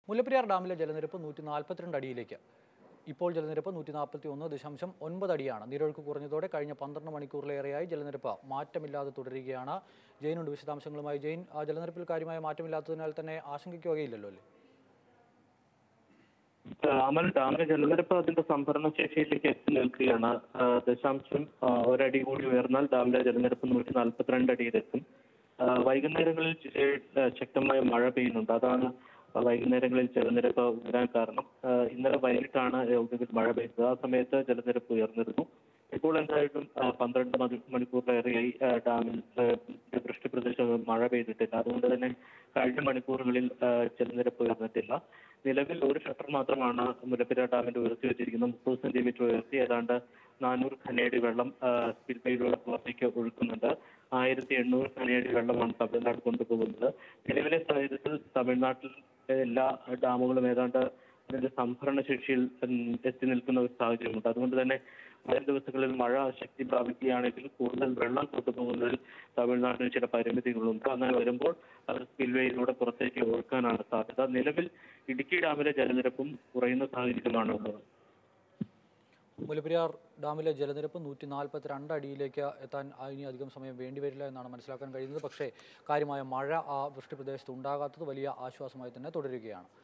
മുല്ലപ്പെരിയാർ ഡാമിലെ ജലനിരപ്പ് നൂറ്റി നാൽപ്പത്തിരണ്ട് അടിയിലേക്ക് ഇപ്പോൾ ജലനിരപ്പ് നൂറ്റി നാൽപ്പത്തി ഒന്ന് ദശാംശം ഒൻപത് അടിയാണ് നീരൊഴുക്ക് കുറഞ്ഞതോടെ കഴിഞ്ഞ പന്ത്രണ്ട് മണിക്കൂറിലേറെയായി ജലനിരപ്പ് മാറ്റമില്ലാതെ തുടരുകയാണ് ജെയിനുണ്ട് വിശദാംശങ്ങളുമായി ജെയിൻ ആ ജലനിരപ്പിൽ കാര്യമായ മാറ്റമില്ലാത്തതിനാൽ തന്നെ ആശങ്കയ്ക്ക് വകയില്ലല്ലോ അല്ലേ അമൽ ഡാമിലെ ജലനിരപ്പ് അതിന്റെ സംഭരണ ശേഷിയിലേക്ക് എത്തി നിൽക്കുകയാണ് ആ, ദശാംശം ആ, ഒരടി കൂടി ഉയർന്നാൽ ഡാമിലെ ജലനിരപ്പ് നൂറ്റി നാൽപ്പത്തിരണ്ട് അടിയിലെത്തും ആ, വൈകുന്നേരങ്ങളിൽ ചെ- ആ, ശക്തമായ മഴ പെയ്യുന്നുണ്ട് അതാണ് വൈകുന്നേരങ്ങളിൽ ജലനിരപ്പ് ഉയരാൻ കാരണം ആ, ഇന്നലെ വൈകിട്ടാണ് ഒടുവിൽ മഴ പെയ്തത് ആ സമയത്ത് ജലനിരപ്പ് ഉയർന്നിരുന്നു ഇപ്പോൾ എന്തായാലും ആ, പന്ത്രണ്ട് മണി- മണിക്കൂറിലേറെയായി ആ, ഡാമിൽ ആ, വൃഷ്ടിപ്രദേശം മഴ പെയ്തിട്ടില്ല അതുകൊണ്ട് തന്നെ കഴിഞ്ഞ മണിക്കൂറുകളിൽ ആ, ജലനിരപ്പ് ഉയർന്നിട്ടില്ല നിലവിൽ ഒരു ഷട്ടർ മാത്രമാണ് മുല്ലപ്പെരിയാർ ഡാമിന്റെ ഉയർത്തി വെച്ചിരിക്കുന്നത് മുപ്പത് സെന്റിമീറ്റർ ഉയർത്തി ഏതാണ്ട് നാനൂറ് ഖനയടി വെള്ളം സ്പിൽവയിലൂടെ പുറത്തേക്ക് ഒഴുക്കുന്നുണ്ട് ആയിരത്തി എണ്ണൂറ് ഖനയടി വെള്ളമാണ് തമിഴ്നാട് കൊണ്ടുപോകുന്നത് നിലവിലെ സാഹചര്യത്തിൽ തമിഴ്നാട്ടിൽ എല്ലാ ഡാമുകളും ഏതാണ്ട് അതിന്റെ സംഭരണ ശേഷിയിൽ ഉം, എത്തി നിൽക്കുന്ന ഒരു സാഹചര്യമുണ്ട് അതുകൊണ്ട് തന്നെ വരും ദിവസങ്ങളിൽ മഴ ശക്തി പ്രാപിക്കുകയാണെങ്കിൽ കൂടുതൽ വെള്ളം കൊണ്ടുപോകുന്നതിൽ തമിഴ്നാട്ടിന് ചില പരിമിതികളുണ്ട് അങ്ങനെ വരുമ്പോൾ അത് സ്പിൽവേയിലൂടെ പുറത്തേക്ക് ഒഴുക്കാനാണ് സാധ്യത നിലവിൽ ഇടുക്കി ഡാമിലെ ജലനിരപ്പും കുറയുന്ന സാഹചര്യമാണ് ഉള്ളത് മുല്ലപ്പെരിയാർ ഡാമിലെ ജലനിരപ്പ് നൂറ്റി നാൽപ്പത്തിരണ്ട് അടിയിലേക്ക് എത്താൻ ഇനി അധികം സമയം വേണ്ടിവരില്ല എന്നാണ് മനസ്സിലാക്കാൻ കഴിയുന്നത് പക്ഷേ കാര്യമായ മഴ ആ വൃഷ്ടിപ്രദേശത്ത് ഉണ്ടാകാത്തത് വലിയ ആശ്വാസമായി തന്നെ തുടരുകയാണ്